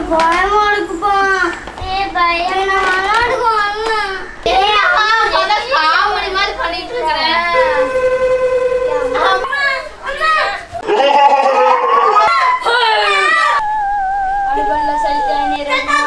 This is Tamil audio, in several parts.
பயமா இருக்குப்பா ஏ பயம் நான் விளையாடுக்கு வந்தேன் காமெடி மாதிரி பண்ணிட்டு இருக்கிறேன் அம்மா அம்மா அடிபல்ல சைத்தானே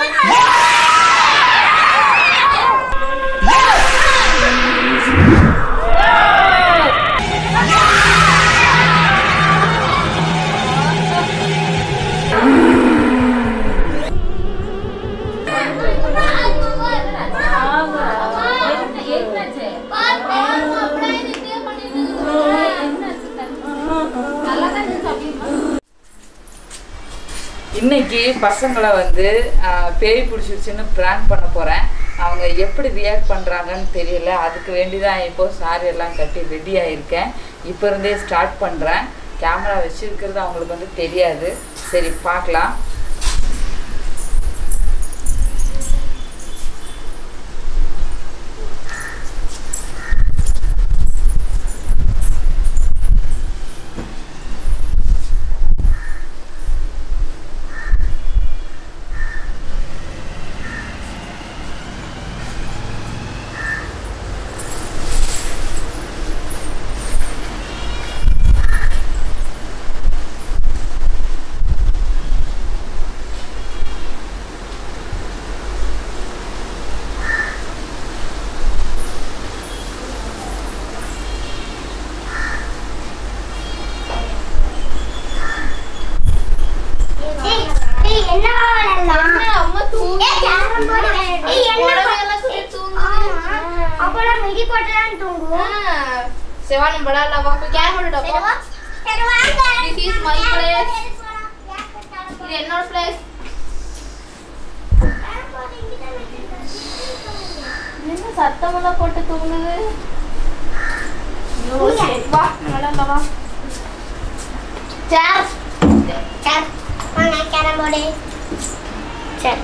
இன்னைக்கு பசங்களை வந்து ஆஹ், பேய் பிடிச்சிருச்சுன்னு ப்ராங்க் பண்ண போகிறேன் அவங்க எப்படி ரியாக்ட் பண்ணுறாங்கன்னு தெரியல அதுக்கு வேண்டி தான் இப்போ சாரி எல்லாம் கட்டி ரெடி ஆகியிருக்கேன் இப்போ இருந்தே ஸ்டார்ட் பண்ணுறேன் கேமரா வச்சிருக்கிறது அவங்களுக்கு வந்து தெரியாது சரி பார்க்கலாம் ஏய், ஏய், என்ன விளையாடலாம்? அம்மா தூங்கி ஏய், கேரம் போர்டு விளையாடு. ஏய், என்ன புடவையெல்லாம் கட்டி தூங்குது. ஆமா. அப்பெல்லாம் மிதி போட்டுதான் தூங்குவோம். சிவானம் படால வா போய் கேரம் போட்டுட்டு சரி, வா. வா. சரி, வாங்க. This is my place. Carrom இது என்னோட பிளேஸ் போர்டு இங்கதான் வச்சிருக்கேன். என்ன சத்தமெல்லாம் போட்டு தூங்குது ஐயோ, இங்க. சரி, வா விளையாடல வா சேர் சரி, வாங்க, கேரம் போர்டு. சரி.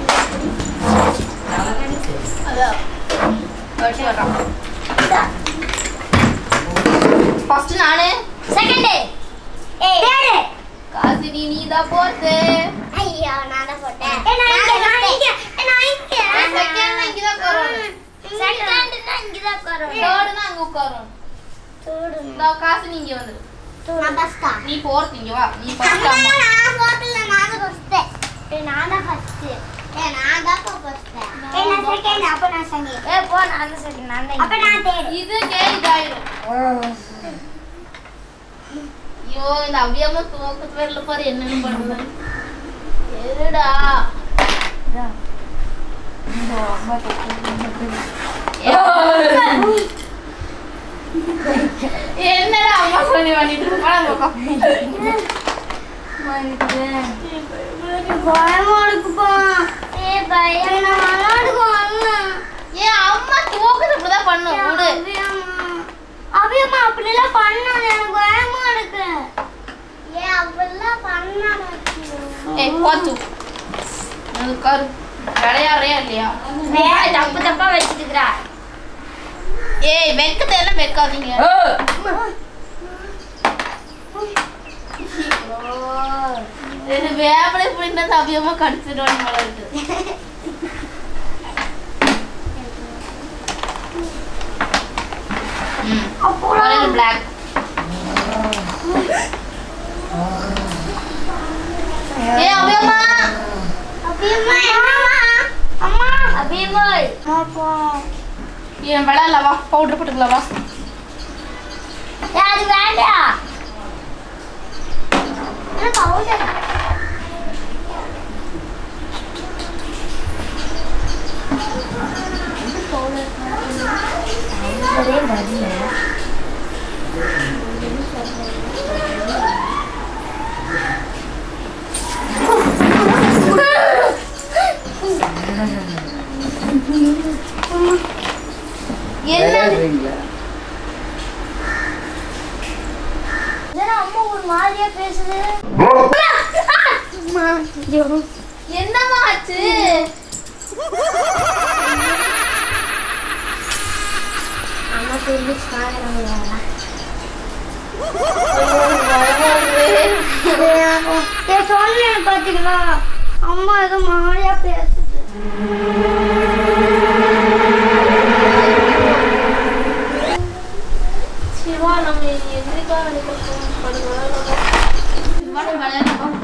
அதான் வச்சு வர்றான் ஃபர்ஸ்ட் நானு செகண்டு. ஏய், தேர்டு. காசினி நீ தான் போறது ஐயோ, நான் தான் போட்டேன். ஏய், நான் இங்க, நான் இங்க, ஏய், நான் இங்க. செகண்ட் இங்க தான் உட்காரணும் செகண்டுன்னா இங்கதான் உட்காரணும். தேர்டுனா அங்க உட்காரும் தேர்டு. இந்த காசினி இங்க வந்துரு நான் ஃபர்ஸ்டா? நீ போறது இங்க வா நீ ஃபர்ஸ்ட் அம்மா, அம்மா நான் போகல, நான் தான் first. ஏய், நான் தான் first. ஏய், நான் தான்ப்பா first. ஏய், நான் second, அப்ப நான் second. அப்ப நான் third. இது கே இதாயிரும் ஐயோ இந்த அபியம்மா தூக்கத்து வரல பாரு என்னன்னு பண்ணுது இருடா என்னடா அம்மா சொல்லி பண்ணிட்டு இருக்கா பயமா இருக்குப்பா. ஏய், பயம், நான் விளையாடுக்கு வந்தேன். ஏன் அம்மா தூக்கத்து இப்படிதான் பண்ணும் விடு அபியம்மா. அபியம்மா, அப்படிலாம் பண்ணாத, எனக்கு பயமா இருக்கு. ஏய், அப்படிலாம் பண்ணாத. ஏய் போச்சு அது கரு விளையாடுறியா இல்லையா ஏய், தப்பு தப்பா வச்சிட்டு இருக்கிறா. ஏய் வெக்கத்தை எல்லாம் வெக்காதீங்க இது வேப்பலை புரிந்தது அபியமா கடிச்சிடும் போல இருக்கு ம், ஒரே black. ஏய் அபியம்மா அபியம்மா, என்னம்மா? அம்மா. அபியம்மா அப்பா. ஏன் விளையாடல வா பவுடர் போட்டுக்கலாம் வா ஏய், அது வேண்டாம். எனக்கு அவ்வளவுதான். என்ன விளையாடுறீங்களா என்னடா அம்மா ஒரு மாதிரியா பேசுது அம்மா, ஐயோ. என்னம்மா ஆச்சு அம்மா சொல்லி பாக்குறாங்க சொன்னேன் பாத்தீங்களா அம்மா ஏதோ மாறியா பேசுது சிவா நம்ம எதிர்க்கா நினைக்கிறோம் சிவா நம்ம விளையாடலாம்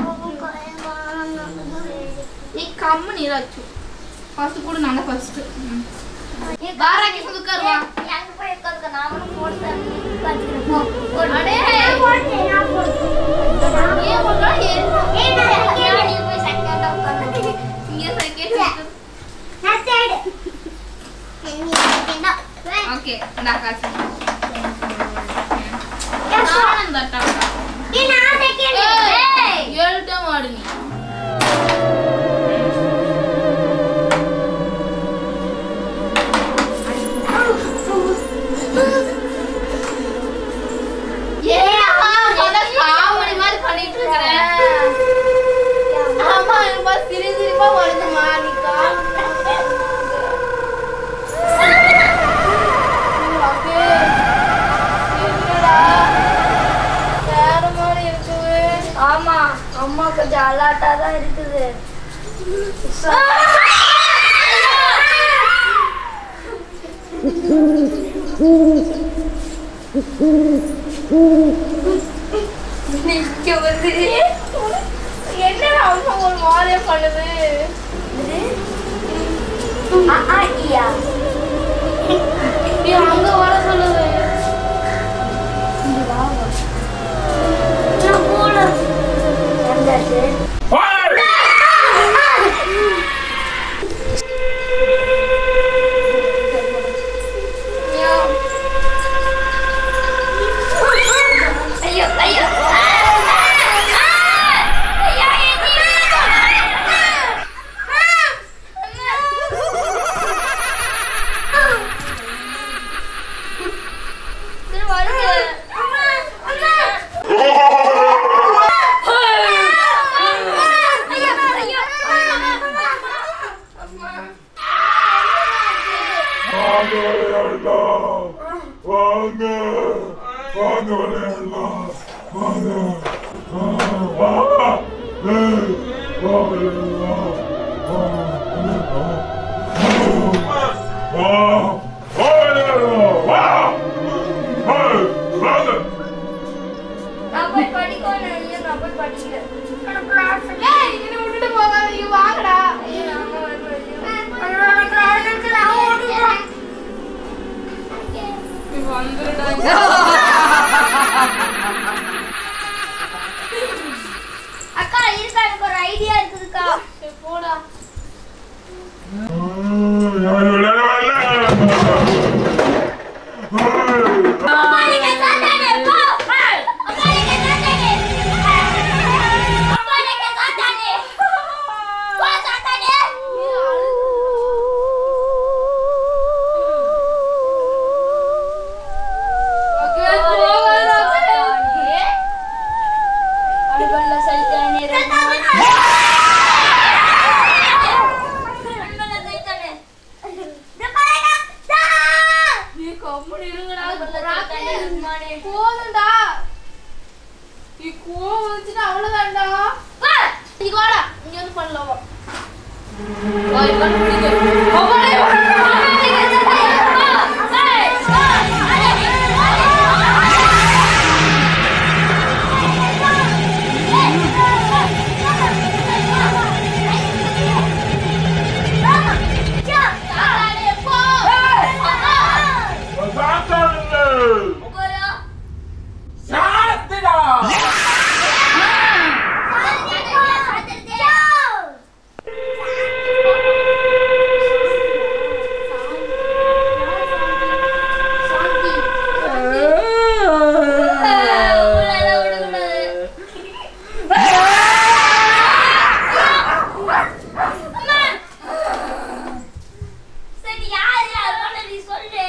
நீ கம்மு நீராச்சு ஃபர்ஸ்ட் கூட நான் ஃபர்ஸ்ட் பாராக்கி சுதுக்காருவா எங்க போய் உட்காருக்க நாமளும் போட்டு உட்காந்துக்கிறோம் அடே. நான் போட்டேன் நான் போட்டேன் ஏன் ஒன்றா ஏன் ஏய், நான் second, நீ போய் second ஆ உட்காரு. இங்க செகண்ட் நான் third. நீ second ஆ. ஓகே நான் காசு ஏய், so- நானும் தட்டா ஏய், நான் second. ஏய். ஏழு டைம் ஆடு நீ காமெடி மாதிரி பண்ணிட்டு இருக்கிறேன் ஆமா எனக்கு பாரு சிரி சிரிப்பா வருதுமா நீ ஆமா அம்மா கொஞ்சம் அலாட்டா தான் இருக்குது நிக்க வந்து என்ன அம்மா ஒரு மாதிரியா பண்ணுது ஆ, ஆ, ஈயா. நீ அங்க வர சொல்லுது நான் போல. வந்தாச்சு. ஐயோ ஐயோ வாங்க விளையாடலாம் வாங்க வாங்க விளையாடலாம் வாங்க ஆ, வா ஏய், வா விளையாடலாம் வா விளையாடலாம். வா வா விளையாடலாம் வா ஏய், வாங்க நான் போய் படிக்கணும் ஐயோ நான் போய் படிக்கிறேன் எனக்கு class இல்ல. ஏய் என்ன விட்டுட்டு போகாதீங்க வாங்கடா ஐயோ, நான் அங்க வரணும் ஐயோ. ஐயோ, class இருக்கு, நான் ஓடிடுறேன். அக்கா இருக்கா எனக்கு ஒரு ஐடியா இருக்குதுக்கா சரி, போடா யார் விளையாட வரல அப்பா நீங்க சாத்தானே போ அப்பா நீங்க சாத்தானே அப்பா நீங்க சாத்தானே போ சாத்தானே அழுகல்ல சைத்தானே அழுகல்ல சைத்தானே நீ கம்முனு இருங்கடா சைத்தானே ரஹ்மானே போதும்டா நீ கோவம் வந்துச்சுன்னா அவ்வளவுதான்டா வா இங்க வாடா இங்க வந்து பண்ணலாம் வா வா இங்க வந்து பிடிக்க அவளே சாத்துடா சரி யாரு யாரோட நீ சொல்லு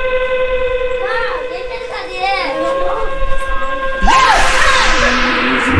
என்னது அது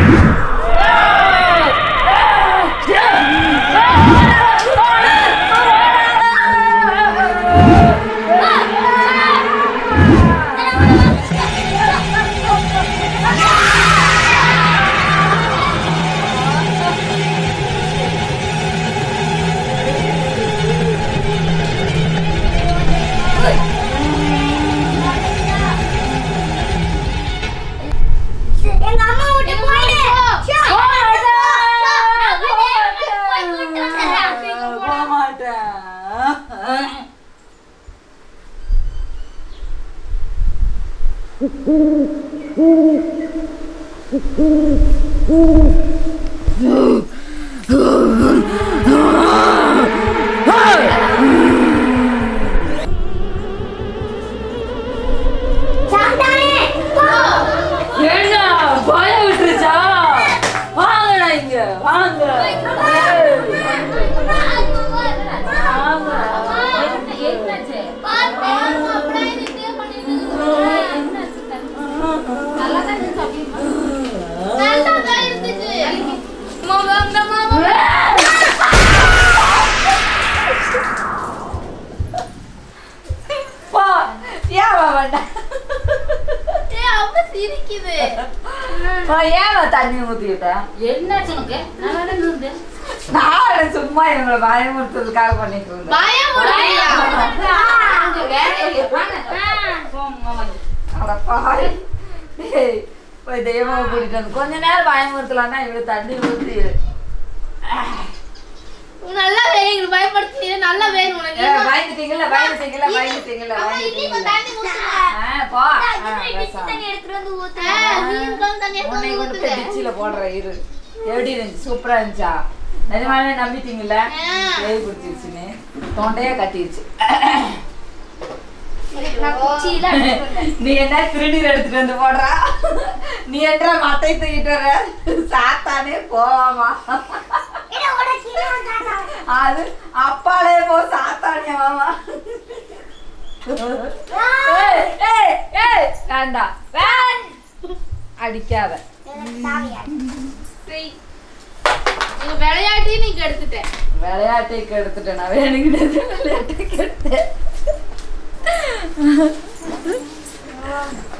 சாப்பிட்டானே போ ஏங்க பயம் விட்டுருச்சா வாங்கடா இங்க வாங்க ஏய், வாங்க. என்னாச்சு போ ஏன் வேண்டாம் சிரிக்குது ஏன் தண்ணி ஊத்திக்கிட்டேன் என்னாச்சு உனக்கு நான் வேணா இருந்தேன் நான் சும்மா இவங்களை பயமுறுத்துறதுக்காக பண்ணிட்டு இருந்தேன் பயம் முடியலையா? அங்க வேலையை பாரு. அட பாவி. டேய், போய் தெய்வம் கூட்டிட்டு வந்து கொஞ்ச நேரம் பயமுறுத்தலாம்னா இவ்வளவு தண்ணி ஊத்தி உனக்கு நல்லா வேணும் எங்களுக்கு பயப்படுத்தி நல்லா வேணும் உனக்கு ஏ, பயந்துட்டீங்கல்ல பயந்துட்டீங்கல்ல பயந்துட்டீங்கல்ல அம்மா, இன்னைக்கு பயந்துட்டீங்கல்ல தண்ணி ஊத்துங்க. ஆ, போ ஆ, பேசாம. தண்ணி எடுத்துட்டு வந்து ஊத்து ஆ, நீ இருக்கான்னு தண்ணி எடுத்து உன்னை வந்து கொண்டு போய் ஊத்துங்க. டிச்சில போடுற இரு எப்படி இருந்துச்சு சூப்பரா இருந்துச்சா நிஜமாவே நம்பிட்டீங்கல்ல ஆ. பேய் பிடிச்சிருச்சுன்னு தொண்டையே கட்டிருச்சு நான் குச்சியில எடுத்துட்டு வந்தேன். நீ என்ன திருநீர் எடுத்துட்டு வந்து போடுறா நீ என்ன மட்டை தூக்கிட்டு வர சாத்தானே போவாமா இதை உடைச்சு நான் தாத்தா. அது அப்பாலே போ சாத்தானியா மாமா ஏய், ஏய், ஏய், வேண்டாம் வேண் அடிக்காத எனக்கு சாவியா? சரி. எங்க விளையாட்டையும் நீங்க எடுத்துட்டேன் விளையாட்டுக்கு எடுத்துட்டேன் நான் வேணுங்கிறது விளையாட்டுக்கு எடுத்தேன்